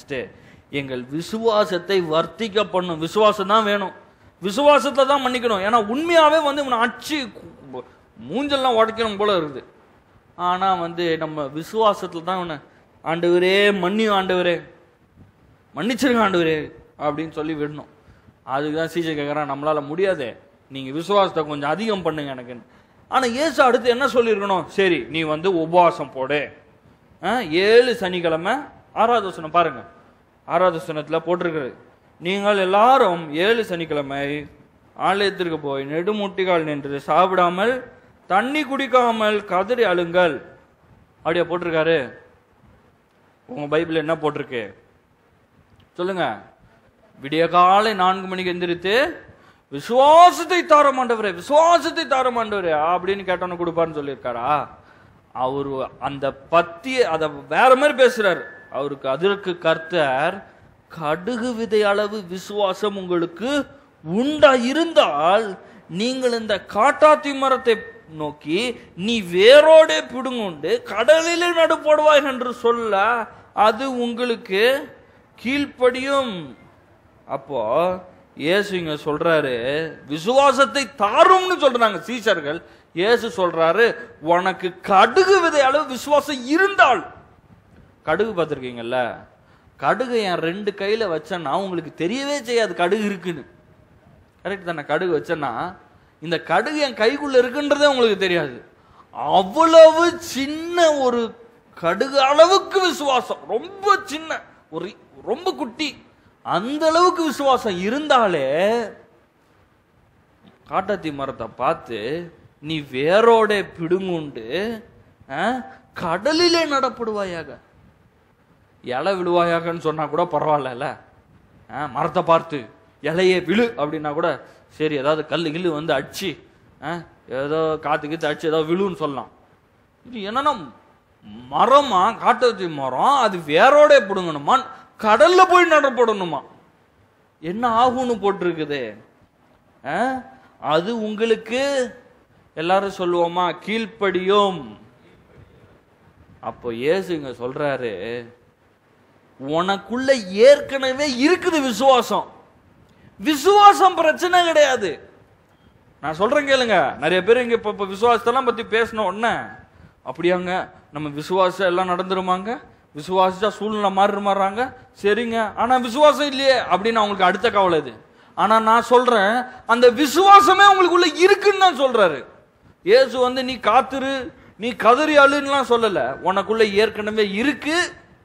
நினைச்சிட்டு எங்கள் விசுவாசத்தை வர்த்திக்க பண்ணும் விசுவாசம் தான் வேணும் விசுவாசத்தை தான் மன்னிக்கணும் ஏன்னா உண்மையாவே வந்து இவனை அடிச்சு கு- மூஞ்செல்லாம் உடைக்கணும் போல இருக்குது ஆனா வந்து நம்ம விசுவாசத்துல தான் இவனை ஆண்டவரே மன்னி ஆண்டவரே மன்னிச்சிருங்க ஆண்டவரே அப்படின்னு சொல்லி விடணும் அதுக்கு தான் சீஜை கேட்குறான் நம்மளால முடியாதே நீங்க விசுவாசத்தை கொஞ்சம் அதிகம் பண்ணுங்க எனக்கு ஆனா இயேசு அடுத்து என்ன சொல்லியிருக்கணும் சரி நீ வந்து உபவாசம் போடு ஆ, ஏழு சனிக்கிழமை ஆறாவது வசனம் பாருங்க ஆறாவது வசனத்துல போட்டிருக்கிறது நீங்கள் எல்லாரும் ஏழு சனிக்கிழமை ஆலயத்திற்கு போய் நெடுமுட்டிகால் நின்று சாப்பிடாமல் தண்ணி குடிக்காமல் கதறி அழுங்கள் அப்படியா போட்டிருக்காரு உங்க பைபிள் என்ன போட்டிருக்கு சொல்லுங்க விடிய காலை நான்கு மணிக்கு எந்திரித்து விசுவாசத்தை தார மாண்டவரே விசுவாசத்தை தார மாண்டவரே அப்படின்னு கேட்டவன கொடுப்பாருன்னு சொல்லியிருக்காரா அவரு அந்த பத்தி அத வேற மாதிரி பேசுறாரு அவருக்கு அதற்கு கர்த்தர் கடுகு விதை அளவு விசுவாசம் உங்களுக்கு உண்டா இருந்தால் நீங்கள் இந்த காட்டாத்தி மரத்தை நோக்கி நீ வேரோடே பிடுங்குண்டு கடலிலே நடு போடுவாய் என்று சொல்ல அது உங்களுக்கு கீழ்ப்படியும் அப்போ இயேசு இங்க சொல்றாரு விசுவாசத்தை தாரும்னு சொல்றாங்க சீஷர்கள் இயேசு சொல்றாரு உனக்கு கடுகு விதை அளவு விசுவாசம் இருந்தால் கடுகு பார்த்துருக்கீங்கல்ல கடுகு என் ரெண்டு கையில வச்சேன்னா உங்களுக்கு தெரியவே செய்யாது கடுகு இருக்குன்னு கரெக்ட் தானே கடுகு வச்சேன்னா இந்த கடுகு என் கைக்குள்ள இருக்குன்றதே உங்களுக்கு தெரியாது அவ்வளவு சின்ன ஒரு கடுகு அளவுக்கு விசுவாசம் ரொம்ப சின்ன ஒரு ரொம்ப குட்டி அந்த அளவுக்கு விசுவாசம் இருந்தாலே காட்டாத்தி மரத்தை பார்த்து நீ வேரோட பிடுங்குண்டு ஆ, கடலிலே நடப்படுவாயாக இலை விழுவாயாகன்னு சொன்னா கூட பரவாயில்லல ஆ, மரத்தை பார்த்து இலையே விழு அப்படின்னா கூட சரி ஏதாவது கல்லு கில்லு வந்து அடிச்சு ஆ, ஏதோ காத்து கீத்து அடிச்சு ஏதோ விழுன்னு சொல்லலாம் இது என்னன்னா மரமா காட்டு மரம் அது வேரோட பிடுங்கணுமா கடல்ல போய் நடப்படணுமா என்ன ஆகும்னு போட்டிருக்குது ஆ? அது உங்களுக்கு எல்லாரும் சொல்லுவோமா கீழ்ப்படியும் அப்போ இயேசு இங்க சொல்றாரு உனக்குள்ள ஏற்கனவே இருக்குது விசுவாசம் விசுவாசம் பிரச்சனை கிடையாது நான் சொல்றேன் கேளுங்க நிறைய பேர் இங்க இப்ப இப்ப விசுவாசத்தெல்லாம் பத்தி பேசின உடனே அப்படியாங்க நம்ம விசுவாசம் எல்லாம் நடந்துருமாங்க விசுவாசிச்சா சூழ்நிலை மாறி மாறாங்க சரிங்க ஆனா விசுவாசம் இல்லையே அப்படின்னு அவங்களுக்கு அடுத்த கவலை இது ஆனா நான் சொல்றேன் அந்த விசுவாசமே உங்களுக்குள்ள இருக்குன்னு தான் சொல்றாரு இயேசு வந்து நீ காத்துரு நீ கதறி அழுன்னுலாம் சொல்லல உனக்குள்ள ஏற்கனவே இருக்கு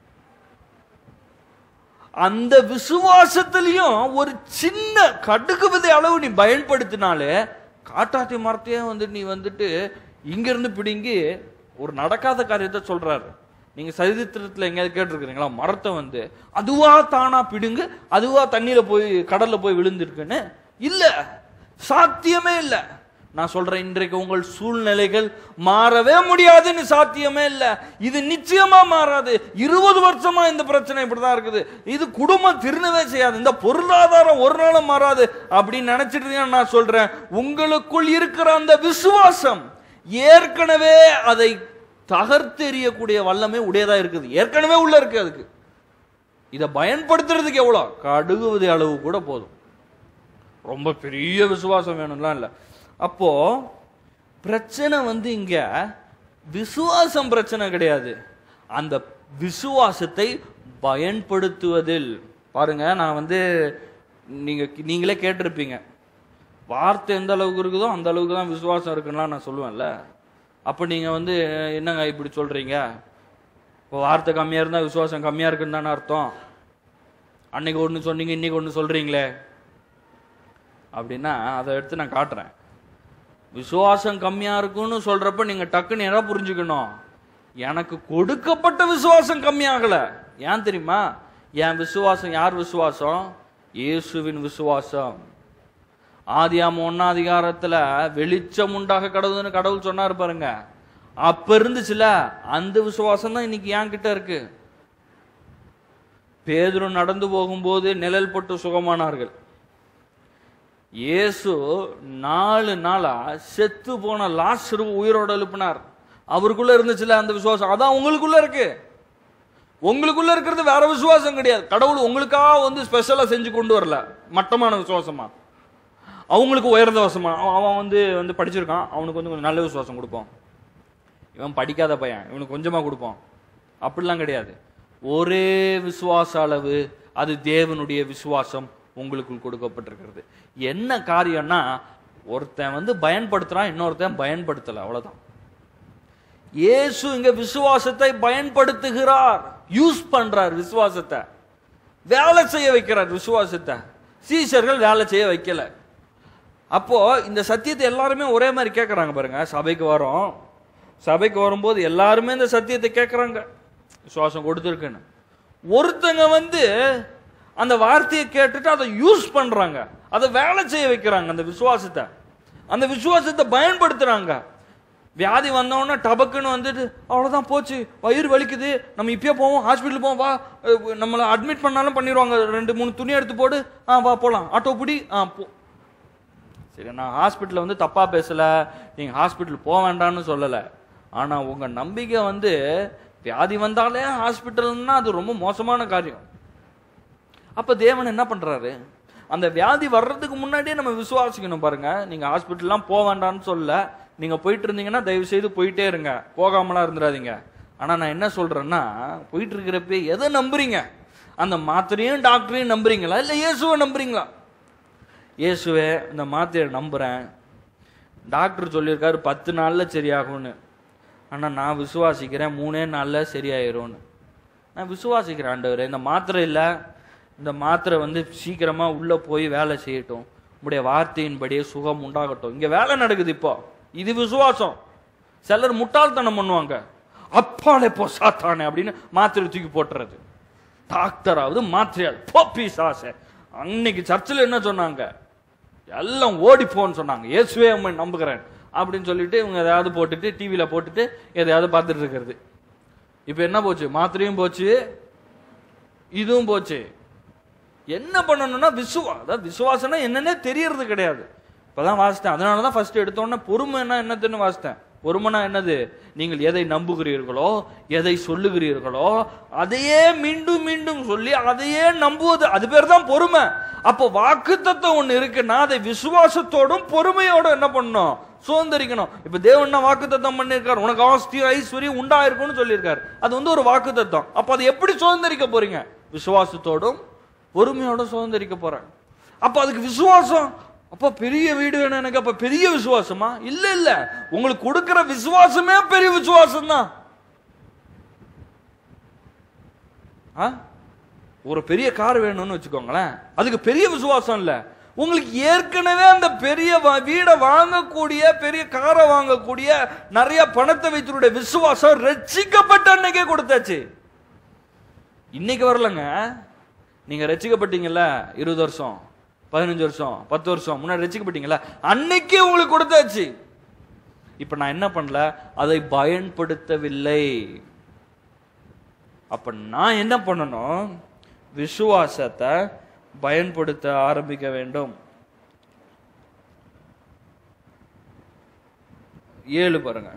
அந்த விசுவாசத்திலையும் ஒரு சின்ன கடுகு விதை அளவு நீ பயன்படுத்தினாலே காட்டாத்தி மரத்தையே வந்து நீ வந்துட்டு இங்க இருந்து பிடுங்கி ஒரு நடக்காத காரியத்தை சொல்றாரு நீங்க சரித்திரத்துல எங்கேயாவது கேட்டிருக்கிறீங்களா மரத்தை வந்து அதுவா தானா பிடுங்கு அதுவா தண்ணியில போய் கடல்ல போய் விழுந்திருக்குன்னு இல்ல சாத்தியமே இல்ல நான் சொல்றேன் இன்றைக்கு உங்கள் சூழ்நிலைகள் மாறவே முடியாதுன்னு சாத்தியமே இல்ல இது நிச்சயமா மாறாது இருபது வருஷமா இந்த பிரச்சனை இப்படிதான் இருக்குது இது குடும்பம் திருநவே செய்யாது இந்த பொருளாதாரம் ஒரு நாளும் மாறாது அப்படின்னு நினைச்சிட்டு இருக்கீங்கன்னு நான் சொல்றேன் உங்களுக்குள் இருக்கிற அந்த விசுவாசம் ஏற்கனவே அதை தகர்த்தெறியக்கூடிய வல்லமே உடையதா இருக்குது ஏற்கனவே உள்ள இருக்கு அதுக்கு இதை பயன்படுத்துறதுக்கு எவ்வளோ கடுகுவது அளவு கூட போதும் ரொம்ப பெரிய விசுவாசம் வேணும்லாம் இல்லை அப்போ பிரச்சனை வந்து இங்க விசுவாசம் பிரச்சனை கிடையாது அந்த விசுவாசத்தை பயன்படுத்துவதில் பாருங்க நான் வந்து நீங்க நீங்களே கேட்டிருப்பீங்க வார்த்தை எந்த அளவுக்கு இருக்குதோ அந்த அளவுக்கு தான் விசுவாசம் இருக்குன்னா நான் சொல்லுவேன்ல அப்போ நீங்க வந்து என்னங்க இப்படி சொல்றீங்க இப்போ வார்த்தை கம்மியா இருந்தா விசுவாசம் கம்மியா இருக்குன்னு தானே அர்த்தம் அன்னைக்கு ஒன்று சொன்னீங்க இன்னைக்கு ஒன்று சொல்றீங்களே அப்படின்னா அதை எடுத்து நான் காட்டுறேன் விசுவாசம் கம்மியா இருக்குன்னு சொல்றப்ப நீங்க டக்குன்னு என்ன புரிஞ்சுக்கணும் எனக்கு கொடுக்கப்பட்ட விசுவாசம் கம்மியாகல ஏன் தெரியுமா என் விசுவாசம் யார் விசுவாசம் இயேசுவின் விசுவாசம் ஆதியாம ஒன்னாம் அதிகாரத்துல வெளிச்சம் உண்டாக கடவுள்னு கடவுள் சொன்னாரு பாருங்க அப்ப இருந்துச்சுல அந்த விசுவாசம் தான் இன்னைக்கு என் கிட்ட இருக்கு பேதுரு நடந்து போகும்போது நிழல் பட்டு சுகமானார்கள் இயேசு நாலு நாளா செத்து போன லாஸ்ட் உயிரோட எழுப்பினார் அவருக்குள்ள இருந்துச்சுல அந்த விசுவாசம் அதான் உங்களுக்குள்ள இருக்கு உங்களுக்குள்ள இருக்கிறது வேற விசுவாசம் கிடையாது கடவுள் உங்களுக்காக வந்து ஸ்பெஷலா செஞ்சு கொண்டு வரல மட்டமான விசுவாசமா அவங்களுக்கு உயர்ந்த வசமா அவன் அவன் வந்து வந்து படிச்சிருக்கான் அவனுக்கு வந்து கொஞ்சம் நல்ல விசுவாசம் கொடுப்போம் இவன் படிக்காத பையன் இவனுக்கு கொஞ்சமா கொடுப்போம் அப்படிலாம் கிடையாது ஒரே விசுவாச அளவு அது தேவனுடைய விசுவாசம் உங்களுக்குள் கொடுக்கப்பட்டிருக்கிறது என்ன காரியம்னா ஒருத்தன் வந்து பயன்படுத்துறான் இன்னொருத்தன் பயன்படுத்தல அவ்வளவுதான் இயேசு இங்க விசுவாசத்தை பயன்படுத்துகிறார் யூஸ் பண்றார் விசுவாசத்தை வேலை செய்ய வைக்கிறார் விசுவாசத்தை சீஷர்கள் வேலை செய்ய வைக்கல அப்போ இந்த சத்தியத்தை எல்லாருமே ஒரே மாதிரி கேட்கறாங்க பாருங்க சபைக்கு வரோம் சபைக்கு வரும்போது எல்லாருமே இந்த சத்தியத்தை கேட்கறாங்க விசுவாசம் கொடுத்துருக்குன்னு ஒருத்தங்க வந்து அந்த வார்த்தையை கேட்டுட்டு அதை யூஸ் பண்றாங்க அதை வேலை செய்ய வைக்கிறாங்க அந்த விசுவாசத்தை அந்த விசுவாசத்தை பயன்படுத்துறாங்க வியாதி வந்தவொடனே டபக்குன்னு வந்துட்டு அவ்வளோதான் போச்சு வயிறு வலிக்குது நம்ம இப்பயே போவோம் ஹாஸ்பிட்டல் போவோம் வா அஹ் நம்மளை அட்மிட் பண்ணாலும் பண்ணிடுவாங்க ரெண்டு மூணு துணி எடுத்து போடு ஆ வா போகலாம் ஆட்டோ பிடி ஆ போ சரி நான் ஹாஸ்பிட்டலில் வந்து தப்பா பேசல நீங்க ஹாஸ்பிட்டல் போக வேண்டாம்னு சொல்லல ஆனா உங்க நம்பிக்கை வந்து வியாதி வந்தாலே ஹாஸ்பிட்டல்னா அது ரொம்ப மோசமான காரியம் அப்ப தேவன் என்ன பண்றாரு அந்த வியாதி வர்றதுக்கு முன்னாடியே நம்ம விசுவாசிக்கணும் பாருங்க நீங்க ஹாஸ்பிட்டல்லாம் போக வேண்டாம்னு சொல்ல நீங்க போயிட்டு இருந்தீங்கன்னா தயவு செய்து போயிட்டே இருங்க போகாமலாம் இருந்துடாதீங்க ஆனா நான் என்ன சொல்றேன்னா போயிட்டு இருக்கிறப்ப எதை நம்புறீங்க அந்த மாத்திரையும் டாக்டரையும் நம்புறீங்களா இல்ல இயேசுவை நம்புறீங்களா இயேசுவே இந்த மாத்திரையை நம்புறேன் டாக்டர் சொல்லியிருக்காரு பத்து நாள்ல சரியாகும்னு ஆனா நான் விசுவாசிக்கிறேன் மூணே நாள்ல சரியாயிரும்னு நான் விசுவாசிக்கிறேன் ஆண்டவரே இந்த மாத்திரை இல்ல இந்த மாத்திரை வந்து சீக்கிரமா உள்ள போய் வேலை செய்யட்டும் உங்களுடைய வார்த்தையின்படியே சுகம் உண்டாகட்டும் இங்க வேலை நடக்குது இப்போ இது விசுவாசம் சிலர் முட்டாள்தனம் பண்ணுவாங்க அப்பாலே போ சாத்தானே அப்படின்னு மாத்திரை தூக்கி போட்டுறது டாக்டராவது மாத்திரையால் போப்பி சாசை அன்னைக்கு சர்ச்சில் என்ன சொன்னாங்க எல்லாம் ஓடி போன்னு சொன்னாங்க இயேசுவே உம்மை நம்புகிறேன் அப்படின்னு சொல்லிட்டு இவங்க எதையாவது போட்டுட்டு டிவியில போட்டுட்டு எதையாவது பார்த்துட்டு இருக்கிறது இப்போ என்ன போச்சு மாத்திரையும் போச்சு இதுவும் போச்சு என்ன பண்ணணும்னா விசுவா அதாவது விசுவாசம்னா என்னன்னே தெரியறது கிடையாது இப்பதான் வாசித்தேன் அதனால தான் ஃபர்ஸ்ட் எடுத்தோன்னே பொறுமைன்னா என்னதுன்னு வாசித்தேன் பொறுமைனா என்னது நீங்கள் எதை நம்புகிறீர்களோ எதை சொல்லுகிறீர்களோ அதையே மீண்டும் மீண்டும் சொல்லி அதையே நம்புவது அது பேர் தான் பொறுமை அப்போ வாக்கு தத்துவம் ஒண்ணு இருக்குன்னா அதை விசுவாசத்தோடும் பொறுமையோடும் என்ன பண்ணணும் சுதந்திரிக்கணும் இப்ப தேவன் வாக்கு தத்தம் பண்ணிருக்காரு உனக்கு ஆஸ்தி ஐஸ்வர்யம் உண்டாயிருக்கும்னு சொல்லியிருக்காரு அது வந்து ஒரு வாக்கு தத்தம் அப்ப அதை எப்படி சுதந்திரிக்க போறீங்க விசுவாசத்தோடும் பொறுமையோட சுதந்திரிக்க போறேன் அப்ப அதுக்கு விசுவாசம் அப்ப பெரிய வீடு வேணும் எனக்கு அப்ப பெரிய விசுவாசமா இல்ல இல்ல உங்களுக்கு கொடுக்கிற விசுவாசமே பெரிய விசுவாசம் தான் ஒரு பெரிய கார் வேணும்னு வச்சுக்கோங்களேன் அதுக்கு பெரிய விசுவாசம் இல்ல உங்களுக்கு ஏற்கனவே அந்த பெரிய வ- வீடை வாங்கக்கூடிய பெரிய காரை வாங்கக்கூடிய நிறைய பணத்தை வைத்தருடைய விசுவாசம் ரட்சிக்கப்பட்ட அன்னைக்கே கொடுத்தாச்சு இன்னைக்கு வரலங்க நீங்க ரட்சிக்கப்பட்டீங்கல்ல இருபது வருஷம் பதினஞ்சு வருஷம் பத்து வருஷம் முன்னாடி ரட்சிக்கப்பட்டீங்கல்ல அன்னைக்கே உங்களுக்கு கொடுத்தாச்சு இப்ப நான் என்ன பண்ணல அதை பயன்படுத்தவில்லை அப்ப நான் என்ன பண்ணணும் விசுவாசத்தை பயன்படுத்த ஆரம்பிக்க வேண்டும் ஏழு பாருங்க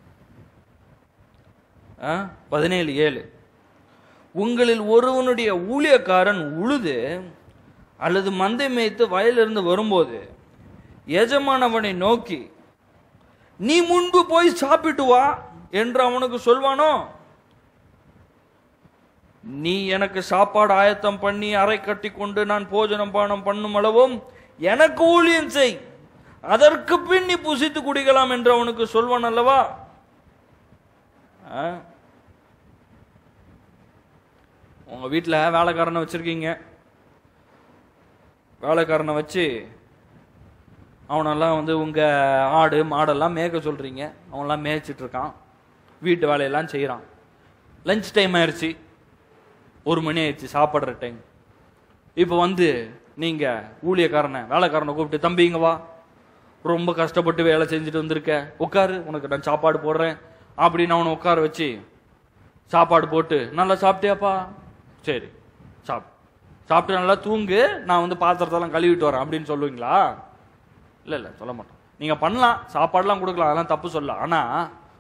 ஆ, பதினேழு ஏழு உங்களில் ஒருவனுடைய ஊழியக்காரன் உழுது அல்லது மந்தை மேய்த்து வயலிருந்து வரும்போது எஜமானவனை நோக்கி நீ முன்பு போய் சாப்பிட்டு வா என்று அவனுக்கு சொல்வானோ நீ எனக்கு சாப்பாடு ஆயத்தம் பண்ணி அறை கட்டி கொண்டு நான் போஜனம் பானம் பண்ணும் அளவும் எனக்கு ஊழியம் செய் அதற்கு பின் நீ புசித்து குடிக்கலாம் என்று அவனுக்கு சொல்வான் அல்லவா ஆ? உங்க வீட்டுல வேலைக்காரனை வச்சிருக்கீங்க வேலைக்காரனை வச்சு அவனெல்லாம் வந்து உங்க ஆடு மாடெல்லாம் மேய்க்க சொல்றீங்க அவனெல்லாம் மேய்ச்சிட்டு இருக்கான் வீட்டு வேலையெல்லாம் செய்றான் லஞ்ச் டைம் ஆயிடுச்சு ஒரு மணி ஆயிடுச்சு சாப்பிடுற டைம் இப்போ வந்து நீங்க ஊழியக்காரனை வேலைக்காரனை கூப்பிட்டு தம்பிங்க வா ரொம்ப கஷ்டப்பட்டு வேலை செஞ்சுட்டு வந்திருக்க உட்காரு உனக்கு நான் சாப்பாடு போடுறேன் அப்படின்னு அவனை உட்கார வச்சு சாப்பாடு போட்டு நல்லா சாப்பிட்டியாப்பா சரி சாப் சாப்பிட்டு நல்லா தூங்கு நான் வந்து பாத்திரத்தெல்லாம் கழுவிட்டு வரேன் அப்படின்னு சொல்லுவீங்களா இல்ல இல்ல சொல்ல மாட்டோம் நீங்க பண்ணலாம் சாப்பாடுலாம் கொடுக்கலாம் அதெல்லாம் தப்பு சொல்ல ஆனா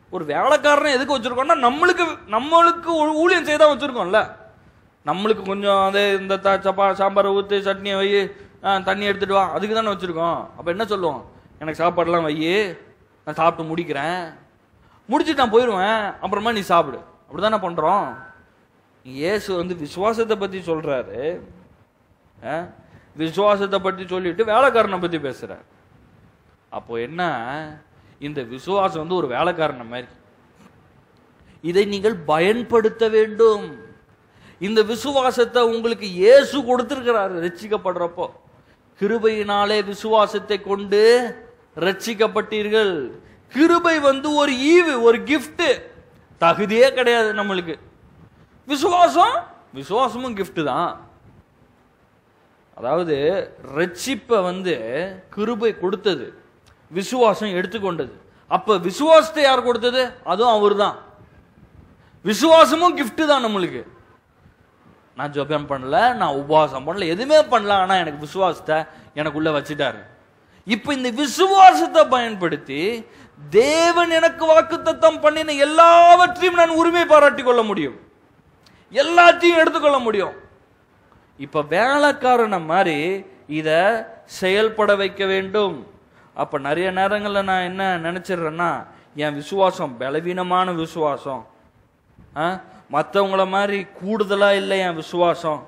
ஒரு வேலைக்காரனை எதுக்கு வச்சிருக்கோம்னா நம்மளுக்கு நம்மளுக்கு ஒரு ஊழியம் செய்ய தான் வச்சிருக்கோம்ல நம்மளுக்கு கொஞ்சம் அதே இந்த த சப்பா சாம்பாரை ஊற்று சட்னியை வை ஆ, தண்ணி எடுத்துட்டு வா அதுக்கு தானே வச்சிருக்கோம் அப்போ என்ன சொல்லுவோம் எனக்கு சாப்பாடுலாம் வை நான் சாப்பிட்டு முடிக்கிறேன் முடிச்சுட்டு நான் போயிடுவேன் அப்புறமா நீ சாப்பிடு அப்படிதானே பண்றோம் இயேசு வந்து விசுவாசத்தை பத்தி சொல்றாரு ஆ? விசுவாசத்தை பத்தி சொல்லிட்டு வேலைக்காரனை பத்தி பேசுறாரு அப்போ என்ன இந்த விசுவாசம் வந்து ஒரு வேலைக்காரனை மாதிரி இதை நீங்கள் பயன்படுத்த வேண்டும் இந்த விசுவாசத்தை உங்களுக்கு இயேசு கொடுத்திருக்கிறாரு ரட்சிக்கப்படுறப்போ கிருபையினாலே விசுவாசத்தை கொண்டு ரட்சிக்கப்பட்டீர்கள் கிருபை வந்து ஒரு ஈவு ஒரு gift தகுதியே கிடையாது நம்மளுக்கு விசுவாசம் விசுவாசமும் gift தான் அதாவது ரட்சிப்பை வந்து கிருபை கொடுத்தது விசுவாசம் எடுத்துக்கொண்டது அப்ப விசுவாசத்தை யார் கொடுத்தது அதுவும் அவர்தான் விசுவாசமும் gift தான் நம்மளுக்கு நான் ஜெபம் பண்ணல நான் உபவாசம் பண்ணல எதுவுமே பண்ணல ஆனா எனக்கு விசுவாசத்தை எனக்குள்ள வச்சுட்டாரு இப்ப இந்த விசுவாசத்தை பயன்படுத்தி தேவன் எனக்கு வாக்குத்தத்தம் பண்ணின எல்லாவற்றையும் நான் உரிமை பாராட்டி கொள்ள முடியும் எல்லாத்தையும் எடுத்துக்கொள்ள முடியும் இப்ப வேலைக்காரனை மாதிரி இத செயல்பட வைக்க வேண்டும் அப்ப நிறைய நேரங்கள்ல நான் என்ன நினைச்சிடுறேன்னா என் விசுவாசம் பலவீனமான விசுவாசம் ஆ? மத்தவங்கள மாதிரி கூடுதலா இல்லை என் விசுவாசம்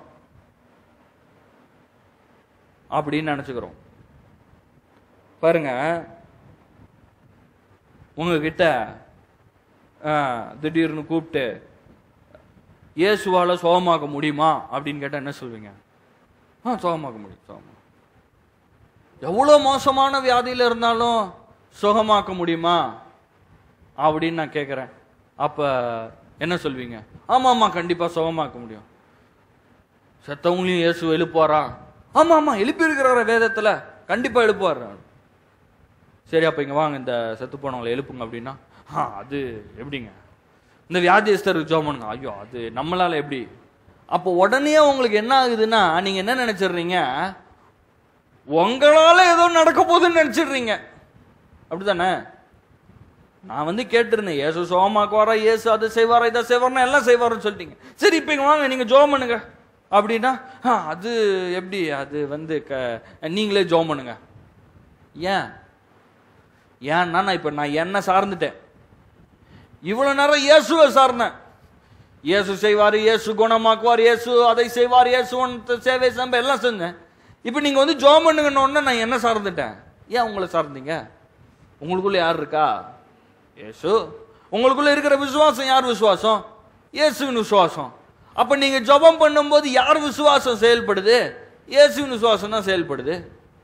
அப்படின்னு நினைச்சுக்கிறோம் பாருங்க உங்ககிட்ட ஆ, திடீர்னு கூப்பிட்டு இயேசுவால சுகமாக்க முடியுமா அப்படின்னு கேட்டா என்ன சொல்வீங்க ஆ சுகமாக்க முடியும் சுகமாக்க எவ்வளோ மோசமான வியாதியில இருந்தாலும் சுகமாக்க முடியுமா அப்படின்னு நான் கேட்குறேன் அப்ப என்ன சொல்வீங்க ஆமா ஆமா கண்டிப்பா சுகமாக்க முடியும் செத்தவங்களையும் இயேசு எழுப்புவாரா ஆமா ஆமா எழுப்பி இருக்கிறார வேதத்துல கண்டிப்பா எழுப்புவார் சரி அப்ப இங்க வாங்க இந்த செத்து போனவங்களை எழுப்புங்க அப்படின்னா ஆ அது எப்படிங்க இந்த வியாதியஸ்தருக்கு ஜோம் பண்ணுங்க ஐயோ அது நம்மளால எப்படி அப்போ உடனே உங்களுக்கு என்ன ஆகுதுன்னா நீங்க என்ன நினைச்சிடுறீங்க உங்களால ஏதோ நடக்க போகுதுன்னு நினைச்சிடுறீங்க அப்படிதானே நான் வந்து கேட்டிருந்தேன் இயேசு சோமாக்குவாரா இயேசு அதை செய்வாரா இதை செய்வார்னா எல்லாம் செய்வாருன்னு சொல்லிட்டீங்க சரி இப்போ இங்க வாங்க நீங்க ஜோம் பண்ணுங்க அப்படின்னா "ஆ, அது எப்படி அது வந்து க நீங்களே ஜோம் பண்ணுங்க ஏன் ஏன்னா நான் இப்போ நான் என்ன சார்ந்துட்டேன் இவ்வளவு நேரம் இயேசுவை சார்ந்தேன் இயேசு செய்வார் இயேசு குணமாக்குவார் இயேசு அதை செய்வார் இயேசு உன் சேவை சம்ப எல்லாம் செஞ்சேன் இப்போ நீங்க வந்து ஜோம் பண்ணுங்கன்னு உடனே நான் என்ன சார்ந்துட்டேன் ஏன் உங்களை சார்ந்தீங்க உங்களுக்குள்ள யார் இருக்கா இயேசு உங்களுக்குள்ள இருக்கிற விசுவாசம் யார் விசுவாசம் இயேசுவின் விசுவாசம் அப்ப நீங்க ஜெபம் பண்ணும்போது யார் விசுவாசம் செயல்படுது இயேசுவின் விசுவாசம் தான் செயல்படுது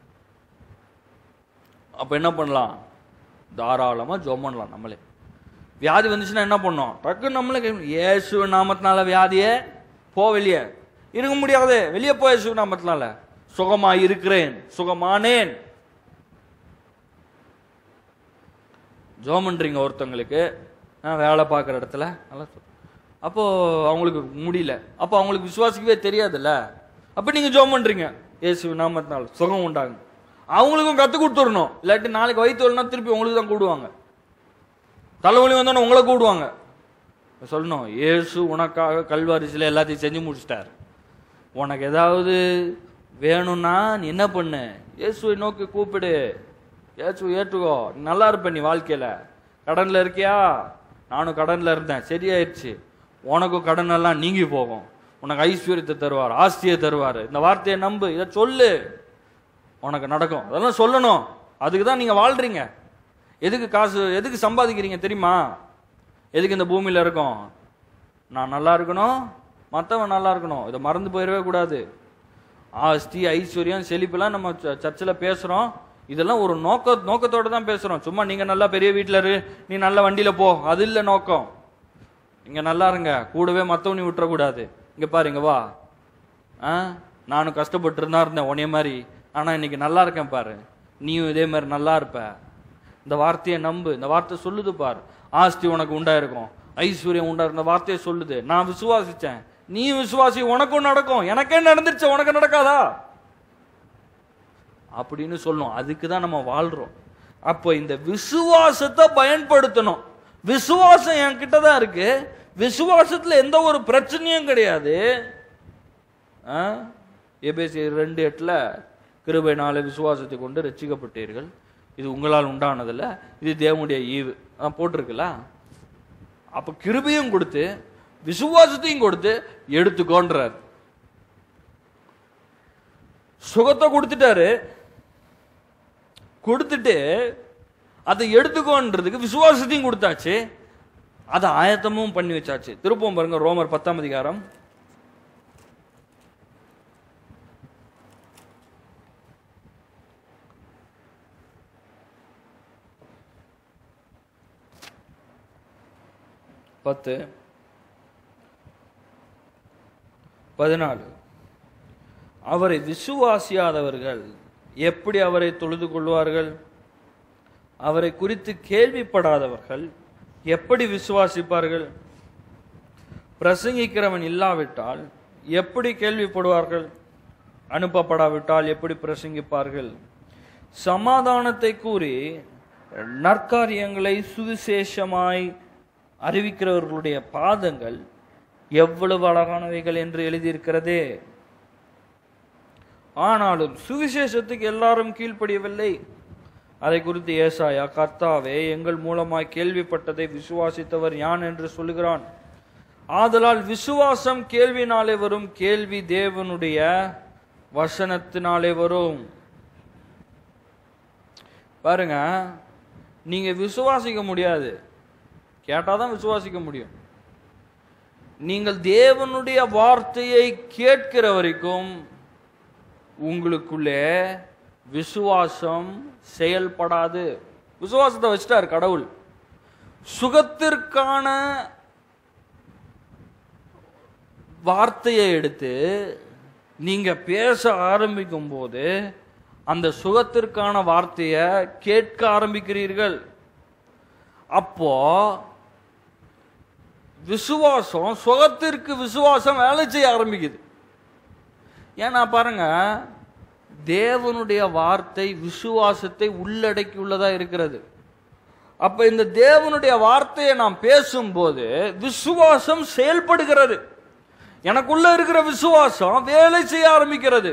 அப்ப என்ன பண்ணலாம் தாராளமா ஜெபம் பண்ணலாம் நம்மளே வியாதி வந்துச்சுன்னா என்ன பண்ணோம் டக்குன்னு நம்மளே கேட்கணும், இயேசு நாமத்தினால வியாதியே போ வெளியே இருக்க முடியாது வெளியே போ இயேசு நாமத்தினால சுகமா இருக்கிறேன் சுகமானேன் ஜோம் பண்றீங்க ஒருத்தவங்களுக்கு ஆ, வேலை பார்க்குற இடத்துல நல்லா சொல். அப்போ அவங்களுக்கு முடியல அப்போ அவங்களுக்கு விசுவாசிக்கவே தெரியாதுல்ல அப்போ நீங்க ஜோம் பண்றீங்க இயேசு நாமத்தினால சுகம் உண்டாகும் அவங்களுக்கும் கத்து கொடுத்துடணும் இல்லாட்டி நாளைக்கு வயிற்று வலினா திருப்பி உங்களுக்கு தான் கூடுவாங்க தலைவலி வந்தோன்னே உங்களை கூடுவாங்க சொல்லணும் இயேசு உனக்காக கல்வாரிசில எல்லாத்தையும் செஞ்சு முடிச்சிட்டார் உனக்கு ஏதாவது வேணும்னா நீ என்ன பண்ணு இயேசுவை நோக்கி கூப்பிடு இயேசு ஏற்றுக்கோ நீ நல்லா இருப்ப நீ வாழ்க்கையில கடன்ல இருக்கியா நானும் கடன்ல இருந்தேன் சரியாயிடுச்சு உனக்கும் கடன் எல்லாம் நீங்கி போகும் உனக்கு ஐஸ்வர்யத்தை தருவார் ஆஸ்தியை தருவார் இந்த வார்த்தையை நம்பு இதை சொல்லு உனக்கு நடக்கும் அதெல்லாம் சொல்லணும் அதுக்கு தான் நீங்க வாழ்றீங்க எதுக்கு காசு எதுக்கு சம்பாதிக்கிறீங்க தெரியுமா எதுக்கு இந்த பூமியில இருக்கோம் நான் நல்லா இருக்கணும் மற்றவன் நல்லா இருக்கணும் இதை மறந்து போயிடவே கூடாது ஆஸ்தி ஐஸ்வர்யம் செழிப்பெல்லாம் நம்ம ச- சர்ச்சில் பேசுறோம் இதெல்லாம் ஒரு நோக்க நோக்கத்தோட தான் பேசுறோம் சும்மா நீங்க நல்லா பெரிய வீட்டில் இரு நீ நல்ல வண்டியில போ அது இல்லை நோக்கம் இங்க நல்லா இருங்க கூடவே மற்றவனி விட்டுறக்கூடாது இங்க பாரு இங்க வா ஆ நானும் கஷ்டப்பட்டு இருந்தா இருந்தேன் உன்னைய மாதிரி ஆனா இன்னைக்கு நல்லா இருக்கேன் பாரு நீயும் இதே மாதிரி நல்லா இருப்ப இந்த வார்த்தையை நம்பு இந்த வார்த்தை சொல்லுது பார் ஆஸ்தி உனக்கு உண்டாயிருக்கும் ஐஸ்வர்யம் உண்டா இந்த வார்த்தையை சொல்லுது நான் விசுவாசிச்சேன் நீ விசுவாசி உனக்கும் நடக்கும் எனக்கே நடந்துருச்சு உனக்கு நடக்காதா அப்படின்னு சொல்லணும் அதுக்கு தான் நம்ம வாழ்றோம் அப்போ இந்த விசுவாசத்தை பயன்படுத்தணும் விசுவாசம் என்கிட்ட தான் இருக்கு விசுவாசத்துல எந்த ஒரு பிரச்சனையும் கிடையாது ஆ? எபேசியர் ரெண்டு எட்டுல கிருபைனால விசுவாசத்தை கொண்டு ரட்சிக்கப்பட்டீர்கள் இது உங்களால் உண்டானதில்ல இது தேவனுடைய ஈவு ஆ, போட்டிருக்குல்ல அப்ப கிருபையும் கொடுத்து விசுவாசத்தையும் கொடுத்து எடுத்துக்கோன்றார் சுகத்தை கொடுத்துட்டாரு கொடுத்துட்டு அதை எடுத்துக்கோன்றதுக்கு விசுவாசத்தையும் கொடுத்தாச்சு அதை ஆயத்தமும் பண்ணி வச்சாச்சு திருப்பவும் பாருங்க ரோமர் பத்தாம் அதிகாரம் பத்து பதினாலு அவரை விசுவாசியாதவர்கள் எப்படி அவரை தொழுது கொள்வார்கள் அவரை குறித்து கேள்விப்படாதவர்கள் எப்படி விசுவாசிப்பார்கள் பிரசங்கிக்கிறவன் இல்லாவிட்டால் எப்படி கேள்விப்படுவார்கள் அனுப்பப்படாவிட்டால் எப்படி பிரசங்கிப்பார்கள் சமாதானத்தை கூறி நற்காரியங்களை சுவிசேஷமாய் அறிவிக்கிறவர்களுடைய பாதங்கள் எவ்வளவு அழகானவைகள் என்று எழுதியிருக்கிறதே ஆனாலும் சுவிசேஷத்துக்கு எல்லாரும் கீழ்ப்படியவில்லை அதை குறித்து ஏசாயா கர்த்தாவே எங்கள் மூலமாய் கேள்விப்பட்டதை விசுவாசித்தவர் யான் என்று சொல்லுகிறான் ஆதலால் விசுவாசம் கேள்வினாலே வரும் கேள்வி தேவனுடைய வசனத்தினாலே வரும் பாருங்க நீங்க விசுவாசிக்க முடியாது கேட்டாதான் விசுவாசிக்க முடியும் நீங்கள் தேவனுடைய வார்த்தையை கேட்கிற வரைக்கும் உங்களுக்குள்ளே விசுவாசம் செயல்படாது விசுவாசத்தை வச்சிட்டார் கடவுள் சுகத்திற்கான வார்த்தையை எடுத்து நீங்க பேச ஆரம்பிக்கும் போது அந்த சுகத்திற்கான வார்த்தையை கேட்க ஆரம்பிக்கிறீர்கள் அப்போ விசுவாசம் சுகத்திற்கு விசுவாசம் வேலை செய்ய ஆரம்பிக்குது ஏன்னா பாருங்க தேவனுடைய வார்த்தை விசுவாசத்தை உள்ளடக்கியுள்ளதா இருக்கிறது அப்ப இந்த தேவனுடைய வார்த்தையை நாம் பேசும்போது விசுவாசம் செயல்படுகிறது எனக்குள்ள இருக்கிற விசுவாசம் வேலை செய்ய ஆரம்பிக்கிறது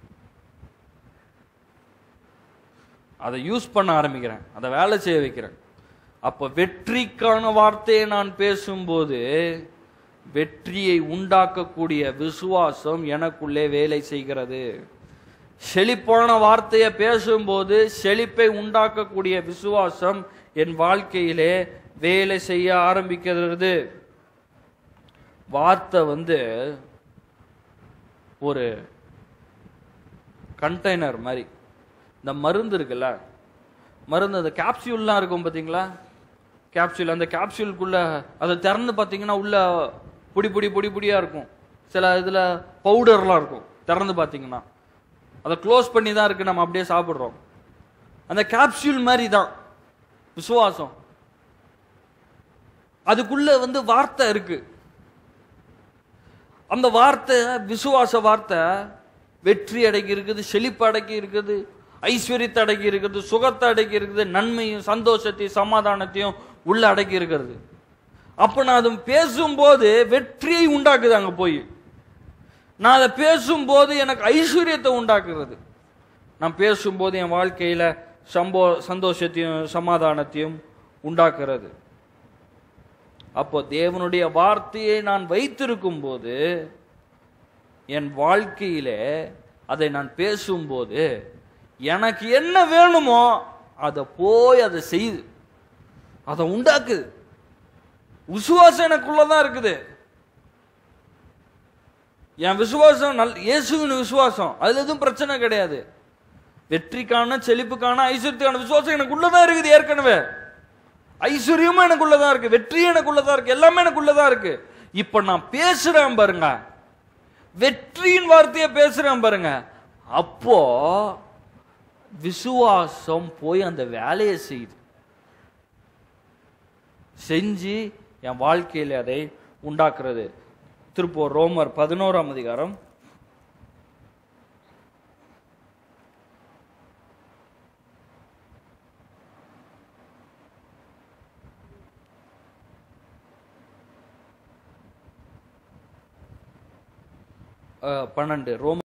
அதை யூஸ் பண்ண ஆரம்பிக்கிறேன் அதை வேலை செய்ய வைக்கிறேன் அப்ப வெற்றிக்கான வார்த்தையை நான் பேசும்போது வெற்றியை உண்டாக்கக்கூடிய விசுவாசம் எனக்குள்ளே வேலை செய்கிறது செழிப்பான வார்த்தையை பேசும்போது செழிப்பை உண்டாக்கக்கூடிய விசுவாசம் என் வாழ்க்கையிலே வேலை செய்ய ஆரம்பிக்கிறது வார்த்தை வந்து ஒரு கண்டெய்னர் மாதிரி இந்த மருந்து இருக்குல்ல மருந்து அந்த கேப்சியூல்லாம் இருக்கும் பார்த்தீங்களா கேப்சூல் அந்த கேப்சூலுக்குள்ள அதை திறந்து பார்த்தீங்கன்னா உள்ள பொடி பொடி பொடி பொடியா இருக்கும் சில இதுல பவுடர்லாம் இருக்கும் திறந்து பார்த்தீங்கன்னா அதை க்ளோஸ் பண்ணி தான் இருக்கு நம்ம அப்படியே சாப்பிட்றோம் அந்த கேப்சூல் மாதிரி தான் விசுவாசம் அதுக்குள்ள வந்து வார்த்தை இருக்கு அந்த வார்த்தை விசுவாச வார்த்தை வெற்றி அடக்கி இருக்குது செழிப்பு அடக்கி இருக்குது ஐஸ்வர்யத்தை அடக்கி இருக்குது சுகத்தை அடக்கி இருக்குது நன்மையும் சந்தோஷத்தையும் சமாதானத்தையும் உள்ள அடக்கி இருக்கிறது அப்ப நான் அது பேசும்போது வெற்றியை உண்டாக்குது அங்க போய் நான் அதை பேசும்போது எனக்கு ஐஸ்வர்யத்தை உண்டாக்குறது நான் பேசும்போது என் வாழ்க்கையில சம்போ சந்தோஷத்தையும் சமாதானத்தையும் உண்டாக்குறது அப்போ தேவனுடைய வார்த்தையை நான் வைத்திருக்கும் போது என் வாழ்க்கையிலே அதை நான் பேசும்போது எனக்கு என்ன வேணுமோ அதை போய் அதை செய்யுது அதை உண்டாக்குது விசுவாசம் எனக்குள்ளதான் இருக்குது என் விசுவாசம் நல் இயேசுவின் விசுவாசம் அதுல எதுவும் பிரச்சனை கிடையாது வெற்றிக்கான செழிப்புக்கான ஐஸ்வர்யத்துக்கான விசுவாசம் எனக்குள்ளதான் இருக்குது ஏற்கனவே ஐஸ்வர்யமும் எனக்குள்ளதான் இருக்கு வெற்றியும் எனக்குள்ளதான் இருக்கு எல்லாமே எனக்குள்ளதான் இருக்கு இப்ப நான் பேசுறேன் பாருங்க வெற்றியின் வார்த்தையை பேசுறேன் பாருங்க அப்போ விசுவாசம் போய் அந்த வேலையை செய்யுது செஞ்சு என் வாழ்க்கையில் அதை உண்டாக்குறது திருப்பூர் ரோமர் பதினோராம் அதிகாரம் அஹ், பன்னெண்டு ரோம